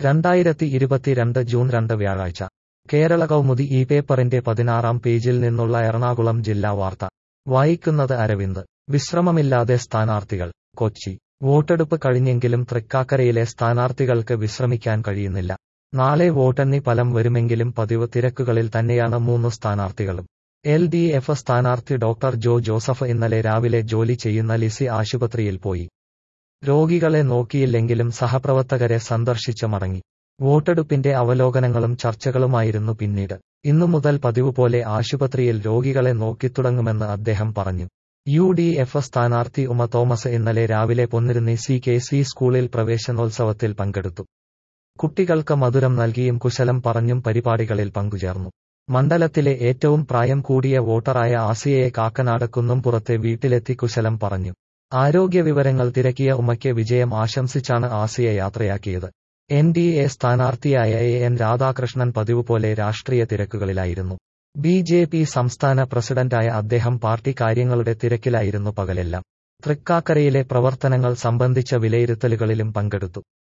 രണ്ടായിരത്തി ഇരുപത്തിരണ്ട് ജൂൺ രണ്ട് വ്യാഴാഴ്ച കേരള കൗമുദി ഈ പേപ്പറിന്റെ പതിനാറാം പേജിൽ നിന്നുള്ള എറണാകുളം ജില്ലാ വാർത്ത വായിക്കുന്നത് അരവിന്ദ് വിശ്രമമില്ലാതെ സ്ഥാനാർത്ഥികൾ കൊച്ചി വോട്ടെടുപ്പ് കഴിഞ്ഞെങ്കിലും തൃക്കാക്കരയിലെ സ്ഥാനാർത്ഥികൾക്ക് വിശ്രമിക്കാൻ കഴിയുന്നില്ല നാളെ വോട്ടെണ്ണി ഫലം വരുമെങ്കിലും പതിവ് തിരക്കുകളിൽ തന്നെയാണ് മൂന്ന് സ്ഥാനാർത്ഥികളും എൽ ഡി എഫ് സ്ഥാനാർത്ഥി ഡോക്ടർ ജോ ജോസഫ് ഇന്നലെ രാവിലെ ജോലി ചെയ്യുന്ന ലിസി ആശുപത്രിയിൽ പോയി രോഗികളെ നോക്കിയില്ലെങ്കിലും സഹപ്രവർത്തകരെ സന്ദർശിച്ച് മടങ്ങി വോട്ടെടുപ്പിന്റെ അവലോകനങ്ങളും ചർച്ചകളുമായിരുന്നു പിന്നീട് ഇന്നു മുതൽ പതിവ് പോലെ ആശുപത്രിയിൽ രോഗികളെ നോക്കിത്തുടങ്ങുമെന്ന് അദ്ദേഹം പറഞ്ഞു യു ഡി എഫ് സ്ഥാനാർത്ഥി ഉമ തോമസ് ഇന്നലെ രാവിലെ പൊന്നിരുന്നി സി കെ സി സ്കൂളിൽ പ്രവേശനോത്സവത്തിൽ പങ്കെടുത്തു കുട്ടികൾക്ക് മധുരം നൽകിയും കുശലം പറഞ്ഞും പരിപാടികളിൽ പങ്കുചേർന്നു മണ്ഡലത്തിലെ ഏറ്റവും പ്രായം കൂടിയ വോട്ടറായ ആസിയയെ കാക്കനാട് കുന്നംപുറത്തെ വീട്ടിലെത്തി കുശലം പറഞ്ഞു ആരോഗ്യ വിവരങ്ങൾ തിരക്കിയ ഉമയ്ക്ക് വിജയം ആശംസിച്ചാണ് ആസിയ യാത്രയാക്കിയത് എൻ ഡി എ സ്ഥാനാർത്ഥിയായ എ എൻ രാധാകൃഷ്ണൻ പതിവ് പോലെ രാഷ്ട്രീയ തിരക്കുകളിലായിരുന്നു ബി ജെ പി സംസ്ഥാന പ്രസിഡന്റായ അദ്ദേഹം പാർട്ടി കാര്യങ്ങളുടെ തിരക്കിലായിരുന്നു പകലെല്ലാം തൃക്കാക്കരയിലെ പ്രവർത്തനങ്ങൾ സംബന്ധിച്ച വിലയിരുത്തലുകളിലും പങ്കെടുത്തു